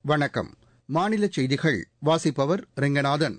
வணக்கம் மாநில செய்திகள் வாசிப்பவர் ரெங்கநாதன்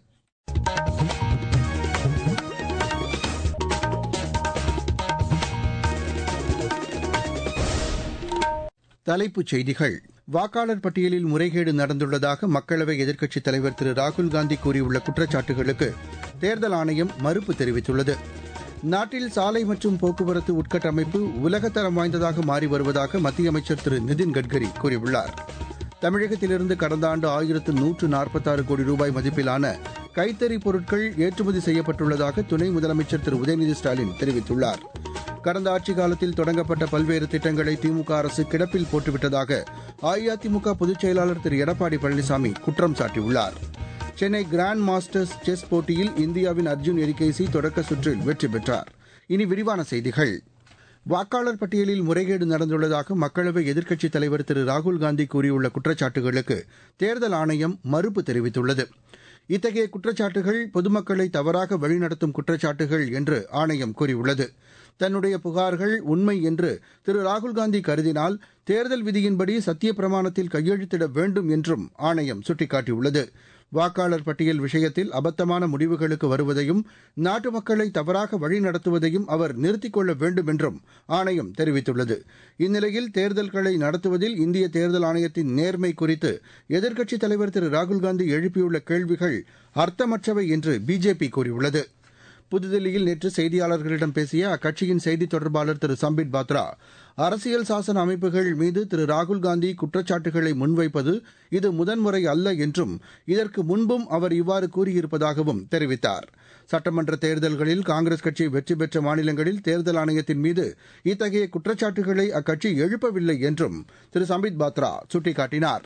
தலைப்புச் செய்திகள் வாக்காளர் பட்டியலில் முறைகேடு நடந்துள்ளதாக மக்களவை எதிர்க்கட்சித் தலைவர் திரு ராகுல்காந்தி கூறியுள்ள குற்றச்சாட்டுகளுக்கு தேர்தல் ஆணையம் மறுப்பு தெரிவித்துள்ளது நாட்டில் சாலை மற்றும் போக்குவரத்து உட்கட்டமைப்பு உலகத்தரம் வாய்ந்ததாக மாறி வருவதாக மத்திய அமைச்சர் திரு நிதின் கட்கரி கூறியுள்ளார் தமிழகத்திலிருந்து கடந்த ஆண்டு ஆயிரத்து நூற்று நாற்பத்தாறு கோடி ரூபாய் மதிப்பிலான கைத்தறி பொருட்கள் ஏற்றுமதி செய்யப்பட்டுள்ளதாக துணை முதலமைச்சர் திரு உதயநிதி ஸ்டாலின் தெரிவித்துள்ளார் கடந்த ஆட்சிக் காலத்தில் தொடங்கப்பட்ட பல்வேறு திட்டங்களை திமுக அரசு கிடப்பில் போட்டுவிட்டதாக அஇஅதிமுக பொதுச் செயலாளர் திரு எடப்பாடி பழனிசாமி குற்றம் சாட்டியுள்ளார் சென்னை கிராண்ட் மாஸ்டர்ஸ் செஸ் போட்டியில் இந்தியாவின் அர்ஜுன் எரிகேசி தொடக்க சுற்றில் வெற்றி பெற்றார் இனி விரிவான செய்திகள் வாக்காளர் பட்டியலில் முறைகேடு நடந்துள்ளதாக மக்களவை எதிர்க்கட்சித் தலைவர் திரு ராகுல்காந்தி கூறியுள்ள குற்றச்சாட்டுகளுக்கு தேர்தல் ஆணையம் மறுப்பு தெரிவித்துள்ளது இத்தகைய குற்றச்சாட்டுகள் பொதுமக்களை தவறாக வழிநடத்தும் குற்றச்சாட்டுகள் என்று ஆணையம் கூறியுள்ளது தன்னுடைய புகார்கள் உண்மை என்று திரு ராகுல்காந்தி கருதினால் தேர்தல் விதியின்படி சத்திய பிரமாணத்தில் கையெழுத்திட வேண்டும் என்றும் ஆணையம் சுட்டிக்காட்டியுள்ளது வாக்காளர் பட்டியல் விஷயத்தில் அபத்தமான முடிவுகளுக்கு வருவதையும் நாட்டு மக்களை தவறாக வழிநடத்துவதையும் அவர் நிறுத்திக் கொள்ள வேண்டும் என்றும் ஆணையம் தெரிவித்துள்ளது இந்நிலையில் தேர்தல்களை நடத்துவதில் இந்திய தேர்தல் ஆணையத்தின் நேர்மை குறித்து எதிர்க்கட்சித் தலைவர் திரு ராகுல்காந்தி எழுப்பியுள்ள கேள்விகள் அர்த்தமற்றவை என்று பிஜேபி கூறியுள்ளது புதுதில்லியில் நேற்று செய்தியாளர்களிடம் பேசிய அக்கட்சியின் செய்தித் தொடர்பாளர் திரு சம்பித் பாத்ரா அரசியல் சாசன அமைப்புகள் மீது திரு ராகுல்காந்தி குற்றச்சாட்டுகளை முன்வைப்பது இது முதன்முறை அல்ல என்றும் இதற்கு முன்பும் அவர் இவ்வாறு கூறியிருப்பதாகவும் தெரிவித்தார் சட்டமன்ற தேர்தல்களில் காங்கிரஸ் கட்சி வெற்றி பெற்ற மாநிலங்களில் தேர்தல் ஆணையத்தின் மீது இத்தகைய குற்றச்சாட்டுகளை அக்கட்சி எழுப்பவில்லை என்றும் திரு சம்பித் பாத்ரா சுட்டிக்காட்டினார்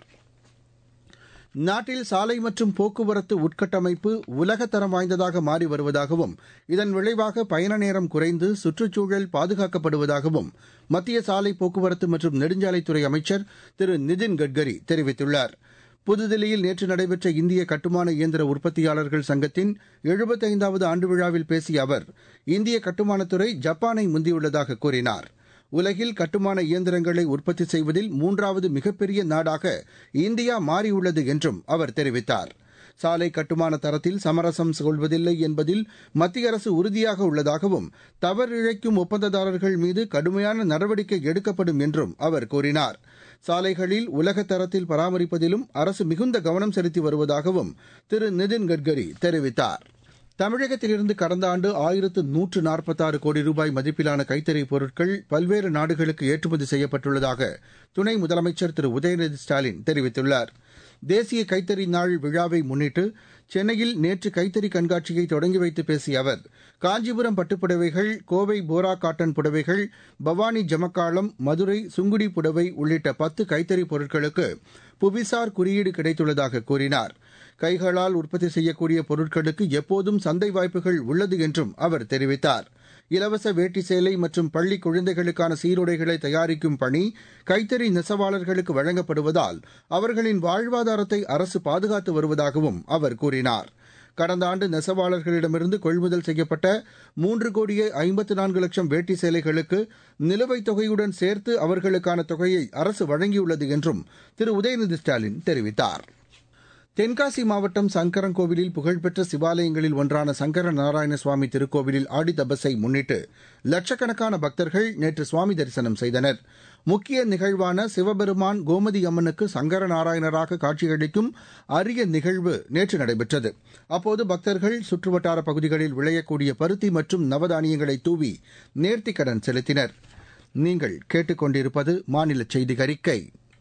நாட்டில் சாலை மற்றும் போக்குவரத்து உட்கட்டமைப்பு உலகத்தரம் வாய்ந்ததாக மாறி வருவதாகவும் இதன் விளைவாக பயண நேரம் குறைந்து சுற்றுச்சூழல் பாதுகாக்கப்படுவதாகவும் மத்திய சாலை போக்குவரத்து மற்றும் நெடுஞ்சாலைத்துறை அமைச்சர் திரு நிதின் கட்கரி தெரிவித்துள்ளார் புதுதில்லியில் நேற்று நடைபெற்ற இந்திய கட்டுமான இயந்திர உற்பத்தியாளர்கள் சங்கத்தின் எழுபத்தைந்தாவது ஆண்டு விழாவில் பேசிய அவர் இந்திய கட்டுமானத்துறை ஜப்பானை முந்தியுள்ளதாக கூறினார் உலகில் கட்டுமான இயந்திரங்களை உற்பத்தி செய்வதில் மூன்றாவது மிகப்பெரிய நாடாக இந்தியா மாறியுள்ளது என்றும் அவர் தெரிவித்தார் சாலை கட்டுமான தரத்தில் சமரசம் கொள்வதில்லை என்பதில் மத்திய அரசு உறுதியாக உள்ளதாகவும் தவறிழைக்கும் ஒப்பந்ததாரர்கள் மீது கடுமையான நடவடிக்கை எடுக்கப்படும் என்றும் அவர் கூறினார் சாலைகளில் உலக தரத்தில் பராமரிப்பதிலும் அரசு மிகுந்த கவனம் செலுத்தி வருவதாகவும் திரு நிதின் கட்கரி தெரிவித்தார் தமிழகத்திலிருந்து கடந்த ஆண்டு ஆயிரத்து நூற்று நாற்பத்தாறு கோடி ரூபாய் மதிப்பிலான கைத்தறி பொருட்கள் பல்வேறு நாடுகளுக்கு ஏற்றுமதி செய்யப்பட்டுள்ளதாக துணை முதலமைச்சர் திரு உதயநிதி ஸ்டாலின் தெரிவித்துள்ளார் தேசிய கைத்தறி நாள் விழாவை முன்னிட்டு சென்னையில் நேற்று கைத்தறி கண்காட்சியை தொடங்கி வைத்து பேசிய அவர் காஞ்சிபுரம் பட்டுப்புடவைகள் கோவை போரா காட்டன் புடவைகள் பவானி ஜமக்காளம் மதுரை சுங்குடி புடவை உள்ளிட்ட பத்து கைத்தறி பொருட்களுக்கு புவிசார் குறியீடு கிடைத்துள்ளதாக கூறினார் கைகளால் உற்பத்தி செய்யக்கூடிய பொருட்களுக்கு எப்போதும் சந்தை வாய்ப்புகள் உள்ளது என்றும் அவர் தெரிவித்தார் இலவச வேட்டி சேலை மற்றும் பள்ளி குழந்தைகளுக்கான சீருடைகளை தயாரிக்கும் பணி கைத்தறி நெசவாளர்களுக்கு வழங்கப்படுவதால் அவர்களின் வாழ்வாதாரத்தை அரசு பாதுகாத்து வருவதாகவும் அவர் கூறினார் கடந்த ஆண்டு நெசவாளர்களிடமிருந்து கொள்முதல் செய்யப்பட்ட மூன்று கோடியே ஐம்பத்து நான்கு லட்சம் வேட்டி சேலைகளுக்கு நிலுவைத் தொகையுடன் சேர்த்து அவர்களுக்கான தொகையை அரசு வழங்கியுள்ளது என்றும் திரு உதயநிதி ஸ்டாலின் தெரிவித்தார் தென்காசி மாவட்டம் சங்கரன்கோவிலில் புகழ்பெற்ற சிவாலயங்களில் ஒன்றான சங்கர நாராயண சுவாமி திருக்கோவிலில் ஆடி தபஸை முன்னிட்டு லட்சக்கணக்கான பக்தர்கள் நேற்று சுவாமி தரிசனம் செய்தனர் முக்கிய நிகழ்வான சிவபெருமான் கோமதி அம்மனுக்கு சங்கர நாராயணராக காட்சியளிக்கும் அரிய நிகழ்வு நேற்று நடைபெற்றது அப்போது பக்தர்கள் சுற்றுவட்டார பகுதிகளில் விளையக்கூடிய பருத்தி மற்றும் நவதானியங்களை தூவி நேர்த்திக்கடன் செலுத்தினர் நீங்கள் கேட்டுக்கொண்டிருப்பது மாநில செய்தி அறிக்கை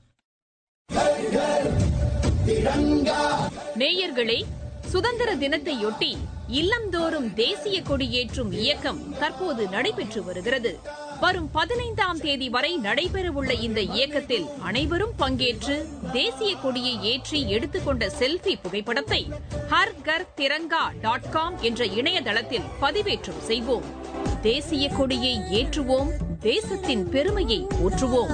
நேயர்களே சுதந்திர தினத்தையொட்டி இல்லந்தோறும் தேசிய கொடியேற்றும் இயக்கம் தற்போது நடைபெற்று வருகிறது வரும் பதினைந்தாம் தேதி வரை நடைபெறவுள்ள இந்த இயக்கத்தில் அனைவரும் பங்கேற்று தேசிய கொடியை ஏற்றி எடுத்துக்கொண்ட செல்ஃபி புகைப்படத்தை ஹர் கர் திரங்கா டாட் காம் என்ற இணையதளத்தில் பதிவேற்றம் செய்வோம் தேசிய கொடியை ஏற்றுவோம் தேசத்தின் பெருமையை போற்றுவோம்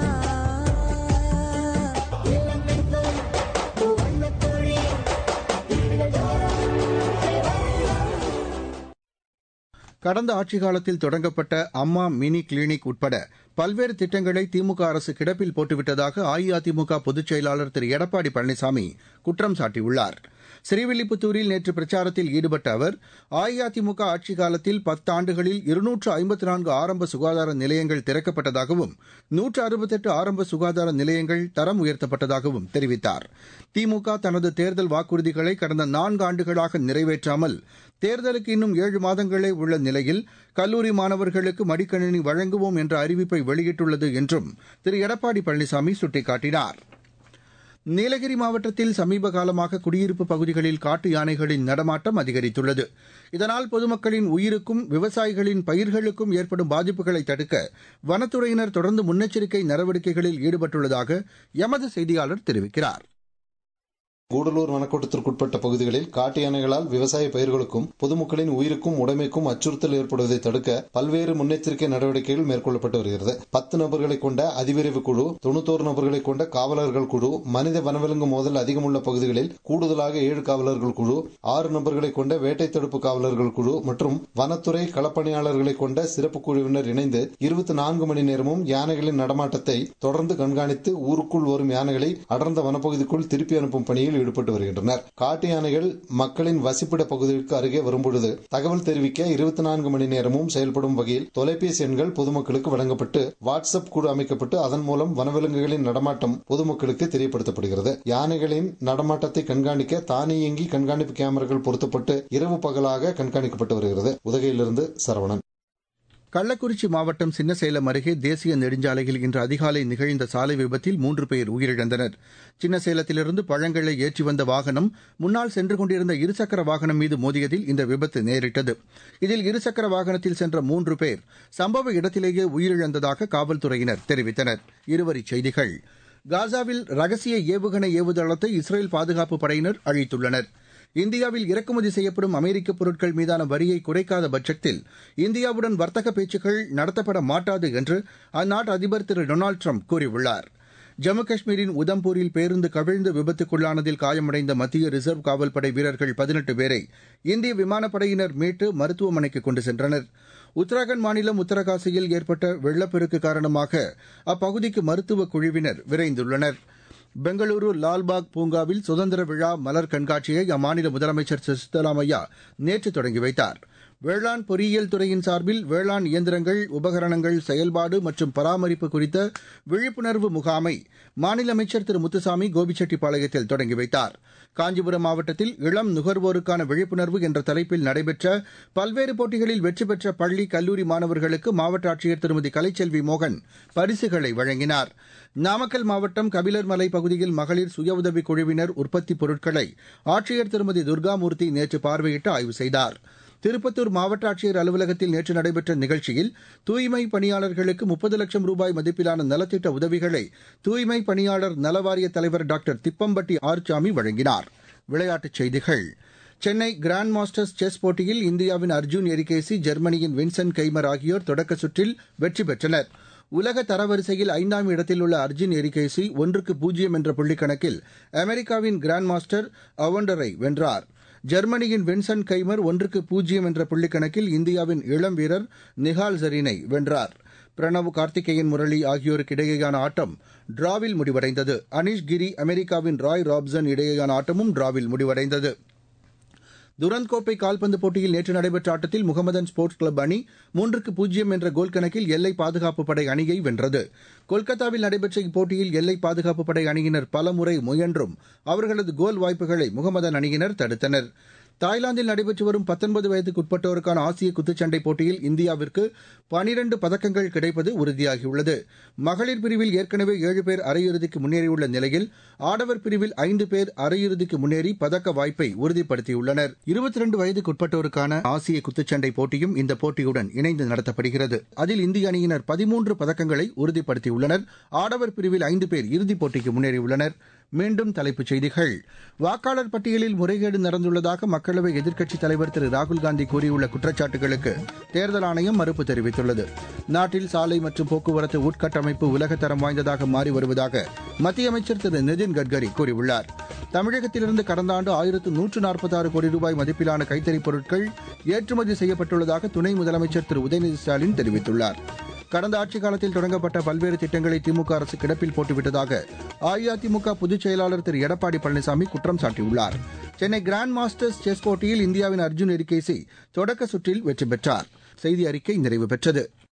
கடந்த ஆட்சிக் காலத்தில் தொடங்கப்பட்ட அம்மா மினி கிளினிக் உட்பட பல்வேறு திட்டங்களை திமுக அரசு கிடப்பில் போட்டுவிட்டதாக அஇஅதிமுக பொதுச் செயலாளர் திரு எடப்பாடி பழனிசாமி குற்றம் சாட்டியுள்ளார் ஸ்ரீவில்லிபுத்தூரில் நேற்று பிரச்சாரத்தில் ஈடுபட்ட அவர் அஇஅதிமுக ஆட்சிக் காலத்தில் பத்தாண்டுகளில் இருநூற்று ஐம்பத்து நான்கு ஆரம்ப சுகாதார நிலையங்கள் திறக்கப்பட்டதாகவும் நூற்று அறுபத்தெட்டு ஆரம்ப சுகாதார நிலையங்கள் தரம் உயர்த்தப்பட்டதாகவும் தெரிவித்தார் திமுக தனது தேர்தல் வாக்குறுதிகளை கடந்த நான்கு ஆண்டுகளாக நிறைவேற்றாமல் தேர்தலுக்கு இன்னும் ஏழு மாதங்களே உள்ள நிலையில் கல்லூரி மாணவர்களுக்கு மடிக்கணினி வழங்குவோம் என்ற அறிவிப்பை வெளியிட்டுள்ளது என்றும் திரு எடப்பாடி பழனிசாமி சுட்டிக்காட்டினார் நீலகிரி மாவட்டத்தில் சமீப காலமாக குடியிருப்பு பகுதிகளில் காட்டு யானைகளின் நடமாட்டம் அதிகரித்துள்ளது இதனால் பொதுமக்களின் உயிருக்கும் விவசாயிகளின் பயிர்களுக்கும் ஏற்படும் பாதிப்புகளை தடுக்க வனத்துறையினர் தொடர்ந்து முன்னெச்சரிக்கை நடவடிக்கைகளில் ஈடுபட்டுள்ளதாக எமது செய்தியாளர் தெரிவிக்கிறார் கூடலூர் வனக்கோட்டத்திற்குட்பட்ட பகுதிகளில் காட்டு யானைகளால் விவசாய பயிர்களுக்கும் பொதுமக்களின் உயிருக்கும் உடைமைக்கும் அச்சுறுத்தல் ஏற்படுவதை தடுக்க பல்வேறு முன்னெச்சரிக்கை நடவடிக்கைகள் மேற்கொள்ளப்பட்டு வருகிறது பத்து நபர்களை கொண்ட அதிவிரைவு குழு தொண்ணூத்தோரு நபர்களை கொண்ட காவலர்கள் குழு மனித வனவிலங்கு மோதல் அதிகமுள்ள பகுதிகளில் கூடுதலாக ஏழு காவலர்கள் குழு ஆறு நபர்களை கொண்ட வேட்டை தடுப்பு காவலர்கள் குழு மற்றும் வனத்துறை களப்பணியாளர்களை கொண்ட சிறப்பு குழுவினர் இணைந்து இருபத்தி நான்கு மணி நேரமும் யானைகளின் நடமாட்டத்தை தொடர்ந்து கண்காணித்து ஊருக்குள் வரும் யானைகளை அடர்ந்த வனப்பகுதிக்குள் திருப்பி அனுப்பும் பணியில் ஈடுபட்டு வருகின்றனர் காட்டு யானைகள் மக்களின் வசிப்பிட பகுதிகளுக்கு அருகே வரும்பொழுது தகவல் தெரிவிக்க இருபத்தி நான்கு மணி நேரமும் செயல்படும் வகையில் தொலைபேசி எண்கள் பொதுமக்களுக்கு வழங்கப்பட்டு வாட்ஸ்அப் குழு அமைக்கப்பட்டு அதன் மூலம் வனவிலங்குகளின் நடமாட்டம் பொதுமக்களுக்கு தெரியப்படுத்தப்படுகிறது யானைகளின் நடமாட்டத்தை கண்காணிக்க தானியங்கி கண்காணிப்பு கேமராக்கள் பொருத்தப்பட்டு இரவு பகலாக கண்காணிக்கப்பட்டு வருகிறது உதகையிலிருந்து சரவணன் கள்ளக்குறிச்சி மாவட்டம் சின்னசேலம் அருகே தேசிய நெடுஞ்சாலையில் இன்று அதிகாலை நிகழ்ந்த சாலை விபத்தில் மூன்று பேர் உயிரிழந்தனர் சின்னசேலத்திலிருந்து பழங்களை ஏற்றி வந்த வாகனம் முன்னால் சென்று கொண்டிருந்த இருசக்கர வாகனம் மீது மோதியதில் இந்த விபத்து நேரிட்டது இதில் இருசக்கர வாகனத்தில் சென்ற மூன்று பேர் சம்பவ இடத்திலேயே உயிரிழந்ததாக காவல்துறையினர் தெரிவித்தனர் இருவரிச் செய்திகள் காசாவில் ரகசிய ஏவுகணை ஏவுதளத்தை இஸ்ரேல் பாதுகாப்பு படையினர் அழித்துள்ளனா் இந்தியாவில் இறக்குமதி செய்யப்படும் அமெரிக்க பொருட்கள் மீதான வரியை குறைக்காத பட்சத்தில் இந்தியாவுடன் வர்த்தக பேச்சுக்கள் நடத்தப்பட மாட்டாது என்று அந்நாட்டு அதிபர் திரு டொனால்டு ட்ரம்ப் கூறியுள்ளார் ஜம்மு காஷ்மீரின் உதம்பூரில் பேருந்து கவிழ்ந்து விபத்துக்குள்ளானதில் காயமடைந்த மத்திய ரிசர்வ் காவல்படை வீரர்கள் பதினெட்டு பேரை இந்திய விமானப்படையினர் மீட்டு மருத்துவமனைக்கு கொண்டு சென்றனர் உத்தராகண்ட் மாநிலம் உத்தரகாசியில் ஏற்பட்ட வெள்ளப்பெருக்கு காரணமாக அப்பகுதிக்கு மருத்துவ குழுவினர் விரைந்துள்ளனா் பெங்களூரு லால்பாக் பூங்காவில் சுதந்திர விழா மலர் கண்காட்சியை அம்மாநில முதலமைச்சர் திரு சித்தராமையா நேற்று தொடங்கி வைத்தார் வேளாண் பொறியியல் துறையின் சார்பில் வேளாண் இயந்திரங்கள் உபகரணங்கள் செயல்பாடு மற்றும் பராமரிப்பு குறித்த விழிப்புணர்வு முகாமை மாநில அமைச்சர் திரு முத்துசாமி கோபிச்செட்டிப்பாளையத்தில் தொடங்கி வைத்தார் காஞ்சிபுரம் மாவட்டத்தில் இளம் நுகர்வோருக்கான விழிப்புணர்வு என்ற தலைப்பில் நடைபெற்ற பல்வேறு போட்டிகளில் வெற்றி பெற்ற பள்ளி கல்லூரி மாணவர்களுக்கு மாவட்ட ஆட்சியர் திருமதி கலைச்செல்வி மோகன் பரிசுகளை வழங்கினார் நாமக்கல் மாவட்டம் கபிலர்மலை பகுதியில் மகளிர் சுய உதவிக் குழுவினர் உற்பத்திப் பொருட்களை ஆட்சியர் திருமதி துர்காமூர்த்தி நேற்று பார்வையிட்டு ஆய்வு செய்தார் திருப்பத்தூர் மாவட்ட ஆட்சியர் அலுவலகத்தில் நேற்று நடைபெற்ற நிகழ்ச்சியில் தூய்மை பணியாளர்களுக்கு முப்பது லட்சம் ரூபாய் மதிப்பிலான நலத்திட்ட உதவிகளை தூய்மை பணியாளர் நலவாரிய தலைவர் டாக்டர் திப்பம்பட்டி ஆர்சாமி வழங்கினார் விளையாட்டுச் செய்திகள் சென்னை கிராண்ட் மாஸ்டர்ஸ் செஸ் போட்டியில் இந்தியாவின் அர்ஜுன் எரிகேசி ஜெர்மனியின் வின்சென்ட் கெய்மர் ஆகியோர் தொடக்க சுற்றில் வெற்றி பெற்றனர் உலக தரவரிசையில் ஐந்தாம் இடத்தில் உள்ள அர்ஜுன் எரிகேசி ஒன்றுக்கு பூஜ்ஜியம் என்ற புள்ளிக்கணக்கில் அமெரிக்காவின் கிராண்ட் மாஸ்டர் அவண்டரை வென்றார் ஜெர்மனியின் வின்சென்ட் கைமர் ஒன்றுக்கு பூஜ்ஜியம் என்ற புள்ளிக்கணக்கில் இந்தியாவின் இளம் வீரர் நிஹால் ஜரீனை வென்றார் பிரணவ் கார்த்திகேயன் முரளி ஆகியோருக்கு இடையேயான ஆட்டம் டிராவில் முடிவடைந்தது அனிஷ் கிரி அமெரிக்காவின் ராய் ராப்சன் இடையேயான ஆட்டமும் டிராவில் முடிவடைந்தது துரந்த் கோப்பை கால்பந்து போட்டியில் நேற்று நடைபெற்ற ஆட்டத்தில் முகமதன் ஸ்போர்ட்ஸ் கிளப் அணி மூன்றுக்கு பூஜ்ஜியம் என்ற கோல் கணக்கில் எல்லை பாதுகாப்பு படை அணியை வென்றது கொல்கத்தாவில் நடைபெற்ற இப்போட்டியில் எல்லை பாதுகாப்பு படை அணியினர் பலமுறை முயன்றும் அவர்களது கோல் வாய்ப்புகளை முகமதன் அணியினர் தடுத்தனர் தாய்லாந்தில் நடைபெற்று வரும் பத்தொன்பது வயதுக்குட்பட்டோருக்கான ஆசிய குத்துச்சண்டை போட்டியில் இந்தியாவிற்கு பனிரண்டு பதக்கங்கள் கிடைப்பது உறுதியாகியுள்ளது மகளிர் பிரிவில் ஏற்கனவே ஏழு பேர் அரையிறுதிக்கு முன்னேறியுள்ள நிலையில் ஆடவர் பிரிவில் ஐந்து பேர் அரையிறுதிக்கு முன்னேறி பதக்க வாய்ப்பை உறுதிப்படுத்தியுள்ளனர் இருபத்தி ரெண்டு வயதுக்குட்பட்டோருக்கான ஆசிய குத்துச்சண்டை போட்டியும் இந்த போட்டியுடன் இணைந்து நடத்தப்படுகிறது அதில் இந்திய அணியினர் பதிமூன்று பதக்கங்களை உறுதிப்படுத்தியுள்ளனர் ஆடவர் பிரிவில் ஐந்து பேர் இறுதிப் போட்டிக்கு முன்னேறியுள்ளனர் மீண்டும் தலைப்புச் செய்திகள் வாக்காளர் பட்டியலில் முறைகேடு நடந்துள்ளதாக மக்களவை எதிர்க்கட்சித் தலைவர் திரு ராகுல்காந்தி கூறியுள்ள குற்றச்சாட்டுகளுக்கு தேர்தல் ஆணையம் மறுப்பு தெரிவித்துள்ளது நாட்டில் சாலை மற்றும் போக்குவரத்து உட்கட்டமைப்பு உலகத்தரம் வாய்ந்ததாக மாறி வருவதாக மத்திய அமைச்சர் திரு நிதின் கட்கரி கூறியுள்ளார் தமிழகத்திலிருந்து கடந்த ஆண்டு ஆயிரத்து நூற்று நாற்பத்தாறு கோடி ரூபாய் மதிப்பிலான கைத்தறிப் பொருட்கள் ஏற்றுமதி செய்யப்பட்டுள்ளதாக துணை முதலமைச்சர் திரு உதயநிதி ஸ்டாலின் தெரிவித்துள்ளார் கடந்த ஆட்சிக் காலத்தில் தொடங்கப்பட்ட பல்வேறு திட்டங்களை திமுக அரசு கிடப்பில் போட்டுவிட்டதாக அஇஅதிமுக பொதுச் செயலாளர் திரு எடப்பாடி பழனிசாமி குற்றம் சாட்டியுள்ளார் சென்னை கிராண்ட் மாஸ்டர்ஸ் செஸ் போட்டியில் இந்தியாவின் அர்ஜுன் எரிகேசி தொடக்க சுற்றில் வெற்றி பெற்றார் செய்தி அறிக்கை நிறைவு பெற்றது